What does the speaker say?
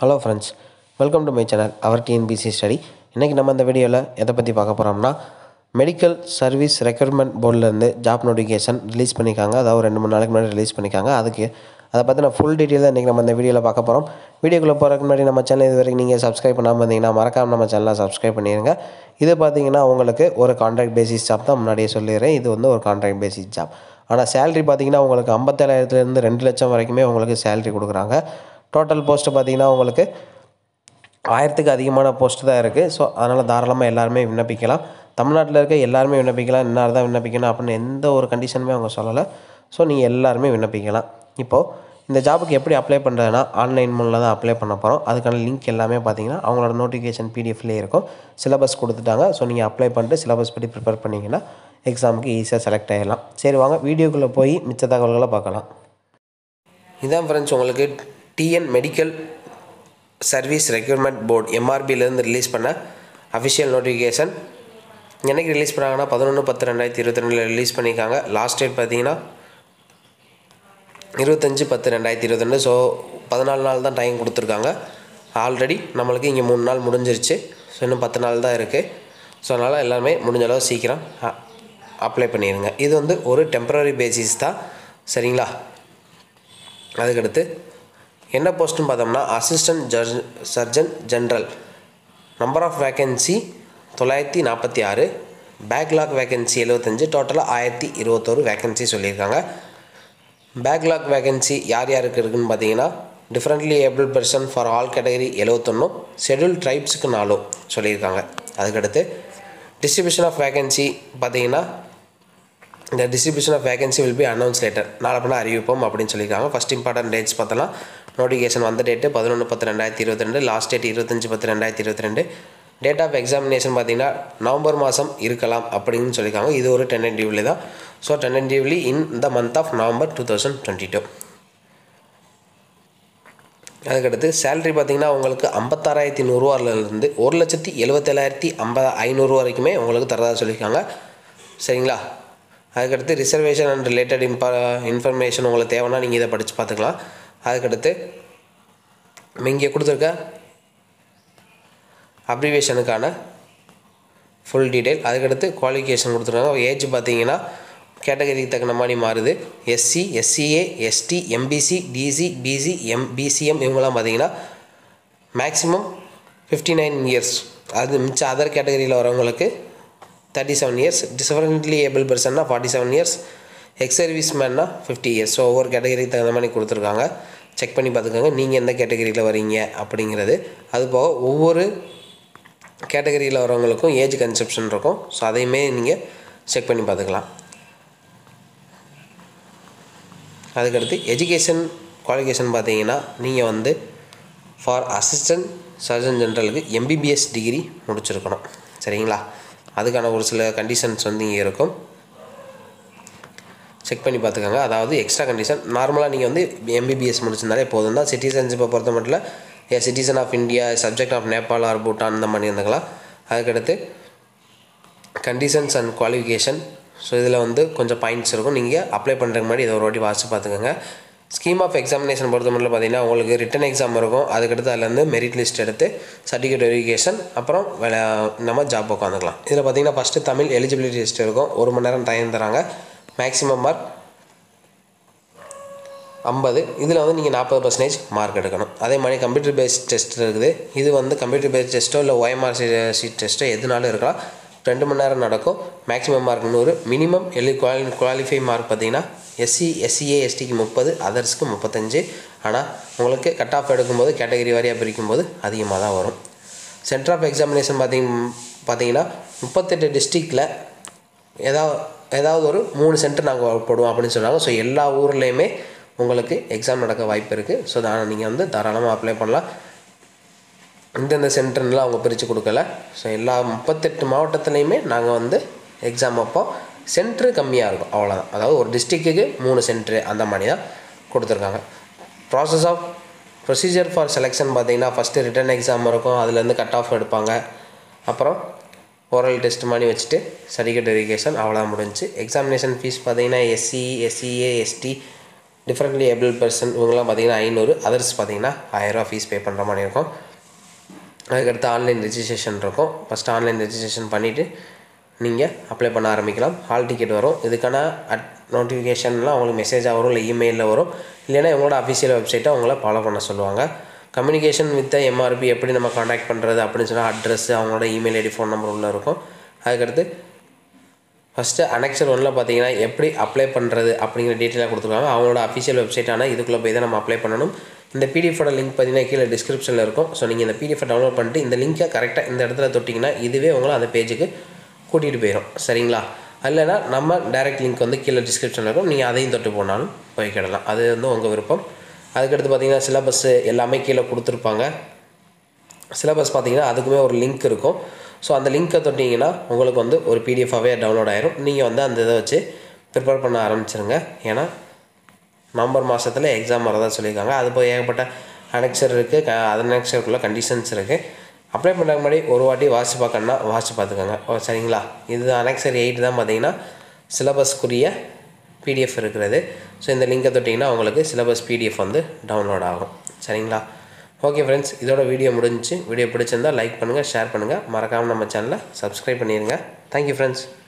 hello friends welcome to my channel our TNPSC study இன்றைக்கி நம்ம இந்த வீடியோவில் எதை பற்றி பார்க்க போகிறோம்னா மெடிக்கல் சர்வீஸ் ரெக்ரூட்மெண்ட் போர்டிலேருந்து ஜாப் நோட்டிஃபிகேஷன் ரிலீஸ் பண்ணியிருக்காங்க அதாவது ரெண்டு மூணு நாளைக்கு முன்னாடி ரிலீஸ் பண்ணியிருக்காங்க அதுக்கு அதை பற்றின ஃபுல் டீட்டெயில் தான் இன்றைக்கி நம்ம இந்த வீடியோவில் பார்க்க போகிறோம் வீடியோக்குள்ளே போகிறதுக்கு முன்னாடி நம்ம சேனல் இது வரைக்கும் நீங்கள் சப்ஸ்கிரைப் பண்ணாமல் இருந்தீங்கன்னா மறக்காமல் நம்ம சேனலை சப்ஸ்கிரைப் பண்ணிடுங்க இது பார்த்தீங்கன்னா உங்களுக்கு ஒரு கான்ட்ராக்ட் பேசிஸ் ஜாப் தான் முன்னாடியே சொல்லிடுறேன் இது வந்து ஒரு கான்ட்ராக்ட் பேசிஸ் ஜாப் ஆனால் சேலரி பார்த்தீங்கன்னா உங்களுக்கு ஐம்பத்தேழாயிரத்துலேருந்து ரெண்டு லட்சம் வரைக்குமே உங்களுக்கு சேலரி கொடுக்குறாங்க டோட்டல் போஸ்ட்டு பார்த்தீங்கன்னா உங்களுக்கு ஆயிரத்துக்கு அதிகமான போஸ்ட் தான் இருக்குது ஸோ அதனால் தாராளமாக எல்லாருமே விண்ணப்பிக்கலாம் தமிழ்நாட்டில் இருக்க எல்லாருமே விண்ணப்பிக்கலாம் இன்னார் தான் விண்ணப்பிக்கணும் அப்படின்னு எந்த ஒரு கண்டிஷனுமே அவங்க சொல்லலை ஸோ நீங்கள் எல்லாருமே விண்ணப்பிக்கலாம் இப்போது இந்த ஜாபுக்கு எப்படி அப்ளை பண்ணுறதுனா ஆன்லைன் மூலில் தான் அப்ளை பண்ண போகிறோம் அதுக்கான லிங்க் எல்லாமே பார்த்தீங்கன்னா அவங்களோட நோட்டிஃபிகேஷன் பிடிஎஃப்லேயே இருக்கும் சிலபஸ் கொடுத்துட்டாங்க ஸோ நீங்கள் அப்ளை பண்ணிட்டு சிலபஸ் படி ப்ரிப்பேர் பண்ணிங்கன்னா எக்ஸாமுக்கு ஈஸியாக செலக்ட் ஆகிடலாம் சரி வாங்க வீடியோக்குள்ளே போய் மிச்ச தகவல்களை பார்க்கலாம் இதான் ஃப்ரெண்ட்ஸ் உங்களுக்கு TN medical service recruitment board எம்ஆர்பிலேருந்து ரிலீஸ் பண்ண அஃபிஷியல் நோட்டிஃபிகேஷன் என்னைக்கு ரிலீஸ் பண்ணாங்கன்னா பதினொன்று பத்து ரெண்டாயிரத்தி இருபத்தி ரெண்டில் ரிலீஸ் பண்ணியிருக்காங்க லாஸ்ட் டேட் பார்த்தீங்கன்னா இருபத்தஞ்சி பத்து ரெண்டாயிரத்தி இருபத்தி ரெண்டு ஸோ பதினாலு நாள் தான் டைம் கொடுத்துருக்காங்க ஆல்ரெடி நம்மளுக்கு இங்கே மூணு நாள் முடிஞ்சிருச்சு ஸோ இன்னும் பத்து நாள் தான் இருக்குது ஸோ அதனால் எல்லாருமே முடிஞ்ச அளவு சீக்கிரம் அப்ளை பண்ணிடுங்க இது வந்து ஒரு டெம்பரரி பேசிஸ் தான் சரிங்களா அதுக்கடுத்து என்ன போஸ்ட்டுன்னு பார்த்தோம்னா அசிஸ்டன்ட் ஜர் surgeon general number of vacancy தொள்ளாயிரத்தி நாற்பத்தி ஆறு பேக்லாக் வேக்கன்சி எழுபத்தஞ்சு டோட்டலாக ஆயிரத்தி இருபத்தோரு வேக்கன்சி சொல்லியிருக்காங்க பேக்லாக் வேகன்சி யார் யாருக்கு இருக்குதுன்னு பார்த்தீங்கன்னா differently abled person for all category எழுவத்தொன்னும் ஷெடியூல் ட்ரைப்ஸுக்கு நாலும் சொல்லியிருக்காங்க அதுக்கடுத்து டிஸ்ட்ரிபியூஷன் ஆஃப் வேகன்சி பார்த்தீங்கன்னா இந்த distribution of vacancy will be announce later நாளை பண்ண அறிவிப்போம் அப்படின்னு சொல்லியிருக்காங்க ஃபஸ்ட் இம்பார்ட்டன்ட் டேட்ஸ் பார்த்தலாம் நோட்டிஃபிகேஷன் வந்த டேட்டு பதினொன்று பத்து ரெண்டாயிரத்தி இருபத்தி ரெண்டு லாஸ்ட் டேட் இருபத்தஞ்சி பத்து ரெண்டாயிரத்தி இருபத்தி ரெண்டு டேட் ஆஃப் எக்ஸாமினேஷன் பார்த்தீங்கன்னா நவம்பர் மாதம் இருக்கலாம் அப்படின்னு சொல்லியிருக்காங்க இது ஒரு டென்டென்டிவ்லி தான் so tentatively in the month of November two thousand twenty two அதுக்கடுத்து சேலரி பார்த்தீங்கன்னா உங்களுக்கு ஐம்பத்தாறாயிரத்தி நூறுரூவாலேருந்து ஒரு லட்சத்தி எழுபத்தேழாயிரத்தி ஐம்பது ஐநூறு வரைக்குமே உங்களுக்கு தரதாக சொல்லியிருக்காங்க சரிங்களா அதுக்கடுத்து ரிசர்வேஷன் அண்ட் ரிலேட்டட் இன்பா இன்ஃபர்மேஷன் உங்களுக்கு தேவைன்னா நீங்கள் இதை படித்து பார்த்துக்கலாம் அதுக்கடுத்து இங்கே கொடுத்துருக்க அப்ரிவேஷனுக்கான ஃபுல் டீட்டெயில் அதுக்கடுத்து குவாலிஃபிகேஷன் கொடுத்துருக்காங்க ஏஜ் பார்த்தீங்கன்னா கேட்டகரிக்கு தகுந்த மாதிரி மாறுது SC SCA ST MBC DC BC M BCM இவங்கெல்லாம் பார்த்தீங்கன்னா மேக்ஸிமம் ஃபிஃப்டி நைன் இயர்ஸ் அது மிச்சம் அதர் கேட்டகரியில் வரவங்களுக்கு thirty seven years differently abled பர்சன்னா forty seven years ex service மேன்னா ஃபிஃப்டி இயர்ஸ் ஸோ ஒவ்வொரு கேட்டகரிக்கு தகுந்த மாதிரி கொடுத்துருக்காங்க செக் பண்ணி பார்த்துக்கோங்க நீங்கள் எந்த கேட்டகரியில் வரீங்க அப்படிங்கிறது அது போக ஒவ்வொரு கேட்டகரியில் வரவங்களுக்கும் ஏஜ் கன்செப்ஷன் இருக்கும் ஸோ அதையுமே நீங்கள் செக் பண்ணி பார்த்துக்கலாம் அதுக்கடுத்து எஜுகேஷன் குவாலிஃபிகேஷன் பார்த்தீங்கன்னா நீங்கள் வந்து ஃபார் அசிஸ்டன்ட் சர்ஜன் ஜென்ரலுக்கு எம்பிபிஎஸ் டிகிரி முடிச்சிருக்கணும் சரிங்களா அதுக்கான ஒரு சில கண்டிஷன்ஸ் வந்து இங்கே இருக்கும் செக் பண்ணி பார்த்துக்கோங்க அதாவது எக்ஸ்ட்ரா கண்டிஷன் நார்மலாக நீங்கள் வந்து எம்பிபிஎஸ் முடிச்சிருந்தாலே போதும் தான் சிட்டிசன்ஷிப்பை பொறுத்த மட்டும் a citizen of India subject of Nepal or Bhutan இந்த மாதிரி இருந்துக்கலாம் அதுக்கடுத்து கண்டிஷன்ஸ் அண்ட் குவாலிஃபிகேஷன் ஸோ இதில் வந்து கொஞ்சம் பாயிண்ட்ஸ் இருக்கும் நீங்கள் அப்ளை பண்ணுறதுக்கு முன்னாடி இதை ஒரு வாட்டி வாசித்து பார்த்துக்கோங்க ஸ்கீம் ஆஃப் எக்ஸாமினேஷன் பொறுத்த மட்டும் பார்த்தீங்கன்னா உங்களுக்கு ரிட்டன் எக்ஸாம் இருக்கும் அதுக்கடுத்து அதுலேருந்து மெரிட் லிஸ்ட் எடுத்து சர்டிஃபிகேட் வெரிஃபிகேஷன் அப்புறம் வேலை நம்ம ஜாப் உட்காந்துக்கலாம் இதில் பார்த்தீங்கன்னா ஃபஸ்ட்டு தமிழ் எலிஜிபிலிட்டி டெஸ்ட் இருக்கும் ஒரு மணி நேரம் டைம் தராங்க மேக்ஸிமம் மார்க் ஐம்பது இதில் வந்து நீங்கள் நாற்பது பர்சன்டேஜ் மார்க் எடுக்கணும் அதே மாதிரி கம்ப்யூட்டர் பேஸ்ட் டெஸ்ட் இருக்குது இது வந்து கம்ப்யூட்டர் பேஸ்ட் டெஸ்ட்டோ இல்லை ஒயம்ஆர் சீட் டெஸ்ட்டோ எதுனாலும் இருக்கலாம் ரெண்டு மணி நேரம் நடக்கும் மேக்ஸிமம் மார்க் நூறு மினிமம் எலி குவாலி குவாலிஃபை மார்க் பார்த்தீங்கன்னா எஸ்சி எஸ்சிஏ எஸ்டிக்கு முப்பது அதர்ஸ்க்கு முப்பத்தஞ்சு ஆனால் உங்களுக்கு கட் ஆஃப் எடுக்கும்போது கேட்டகரி வாரியாக பிரிக்கும்போது அதிகமாக தான் வரும் சென்டர் ஆஃப் எக்ஸாமினேஷன் பார்த்திங்க பார்த்தீங்கன்னா முப்பத்தெட்டு டிஸ்ட்ரிக்டில் ஏதாவது ஏதாவது ஒரு மூணு சென்டர் நாங்கள் போடுவோம் அப்படின்னு சொல்கிறாங்க ஸோ எல்லா ஊர்லேயுமே உங்களுக்கு எக்ஸாம் நடக்க வாய்ப்பு இருக்குது ஸோ தான் நீங்கள் வந்து தாராளமாக அப்ளை பண்ணலாம் இந்தந்த சென்டர்லாம் அவங்க பிரித்து கொடுக்கல ஸோ எல்லா முப்பத்தெட்டு மாவட்டத்துலேயுமே நாங்கள் வந்து எக்ஸாம் வைப்போம் சென்ட்ரு கம்மியாக இருக்கும் அவ்வளோதான் அதாவது ஒரு டிஸ்ட்ரிக்ட்டுக்கு மூணு சென்ட்ரு அந்த மாதிரி தான் கொடுத்துருக்காங்க process of procedure for selection பார்த்தீங்கன்னா ஃபஸ்ட்டு ரிட்டன் எக்ஸாம் இருக்கும் அதுலேருந்து கட் ஆஃப் எடுப்பாங்க அப்புறம் ஓரல் டெஸ்ட் மாதிரி வச்சுட்டு சர்டிஃபிகேட் வெரிஃபிகேஷன் அவ்வளோ முடிஞ்சு எக்ஸாமினேஷன் ஃபீஸ் பார்த்தீங்கன்னா SC SCA ST differently abled person இவங்கெல்லாம் பார்த்தீங்கன்னா ஐநூறு அதர்ஸ் பார்த்தீங்கன்னா ஆயிரரூவா ஃபீஸ் பே பண்ணுற மாதிரி இருக்கும் அதுக்கடுத்து ஆன்லைன் ரெஜிஸ்ட்ரேஷன் இருக்கும் ஃபஸ்ட்டு ஆன்லைன் ரெஜிஸ்ட்ரேஷன் பண்ணிவிட்டு நீங்கள் அப்ளை பண்ண ஆரம்பிக்கலாம் ஹால் டிக்கெட் வரும் இதுக்கான அட் நோட்டிஃபிகேஷன்லாம் உங்களுக்கு மெசேஜாக வரும் இல்லை இமெயிலில் வரும் இல்லைன்னா இவங்களோட அஃபிஷியல் வெப்சைட்டை அவங்கள ஃபாலோ பண்ண சொல்லுவாங்க கம்யூனிகேஷன் வித் எம்ஆர்பி எப்படி நம்ம காண்டாக்ட் பண்ணுறது அப்படின்னு சொன்னால் அட்ரஸ் அவங்களோட இமெயில் ஐடி ஃபோன் நம்பர் உள்ளே இருக்கும் அதுக்கடுத்து ஃபஸ்ட்டு அனெக்சர் ஒன்றில் பார்த்தீங்கன்னா எப்படி அப்ளை பண்ணுறது அப்படிங்கிற டீட்டெயிலாக கொடுத்துருக்காங்க அவங்களோட அஃபிஷியல் வெப்சைட்டான இதுக்குள்ளே போய் தான் நம்ம அப்ளை பண்ணணும் இந்த பிடிஎஃபோட லிங்க் பார்த்தீங்கன்னா கீழே டிஸ்கிரிப்ஷனில் இருக்கும் ஸோ நீங்கள் இந்த பிடிஎஃப் டவுன்லோட் பண்ணிட்டு இந்த லிங்க்கை கரெக்டாக இந்த இடத்துல தொட்டிங்கன்னா இதுவே உங்களை அந்த பேஜுக்கு கூட்டிகிட்டு போயிடும் சரிங்களா இல்லைனா நம்ம டைரக்ட் லிங்க் வந்து கீழே டிஸ்கிரிப்ஷனில் இருக்கும் நீங்கள் அதையும் தொட்டு போனாலும் போய்க்கிடலாம் அது வந்து உங்கள் விருப்பம் அதுக்கடுத்து பார்த்தீங்கன்னா சிலபஸ்ஸு எல்லாமே கீழே கொடுத்துருப்பாங்க சிலபஸ் பார்த்தீங்கன்னா அதுக்குமே ஒரு லிங்க் இருக்கும் ஸோ அந்த லிங்க்கை தொட்டிங்கன்னா உங்களுக்கு வந்து ஒரு பிடிஎஃபாகவே டவுன்லோட் ஆயிரும் நீங்கள் வந்து அந்த இதை வச்சு ப்ரிப்பேர் பண்ண ஆரம்பிச்சிருங்க ஏன்னா நவம்பர் மாதத்தில் எக்ஸாம் வரதா சொல்லியிருக்காங்க அது போய் ஏகப்பட்ட அனெக்சர் இருக்குது க அனெக்சருக்குள்ள கண்டிஷன்ஸ் இருக்குது அப்ளை பண்ணுறதுக்கு முன்னாடி ஒரு வாட்டி வாசி பார்க்கணுன்னா வாசி பார்த்துக்கோங்க ஓ சரிங்களா இது அனெக்சர் எயிட் தான் பார்த்தீங்கன்னா சிலபஸ்க்குரிய பிடிஎஃப் இருக்கிறது ஸோ இந்த லிங்கை தொட்டிங்கன்னா உங்களுக்கு சிலபஸ் பிடிஎஃப் வந்து டவுன்லோட் ஆகும் சரிங்களா ஓகே ஃப்ரெண்ட்ஸ் இதோட வீடியோ முடிஞ்சிச்சு வீடியோ பிடிச்சிருந்தால் லைக் பண்ணுங்கள் ஷேர் பண்ணுங்கள் மறக்காமல் நம்ம சேனலை சப்ஸ்கிரைப் பண்ணிடுங்க தேங்க்யூ ஃப்ரெண்ட்ஸ்